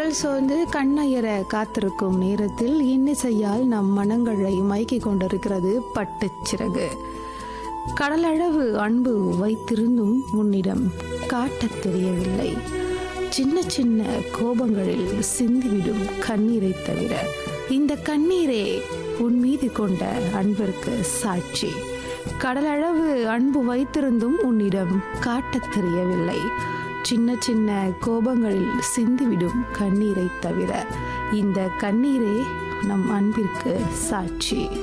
உடல் சோர்ந்து கண்ணயர காத்திருக்கும் நேரத்தில் இன்னிசையால் நம் மனங்களை மயக்கிக் கொண்டிருக்கிறது பட்டுச் சிறகு கடலளவு அன்பு வைத்திருந்தும் உன்னிடம் காட்டத் தெரியவில்லை சின்ன சின்ன கோபங்களில் சிந்திவிடும் கண்ணீரை தவிர இந்த கண்ணீரே உன் மீது கொண்ட அன்பிற்கு சாட்சி கடலளவு அன்பு வைத்திருந்தும் உன்னிடம் காட்டத் தெரியவில்லை சின்ன சின்ன கோபங்களில் சிந்திவிடும் கண்ணீரை தவிர இந்த கண்ணீரே நம் அன்பிற்கு சாட்சி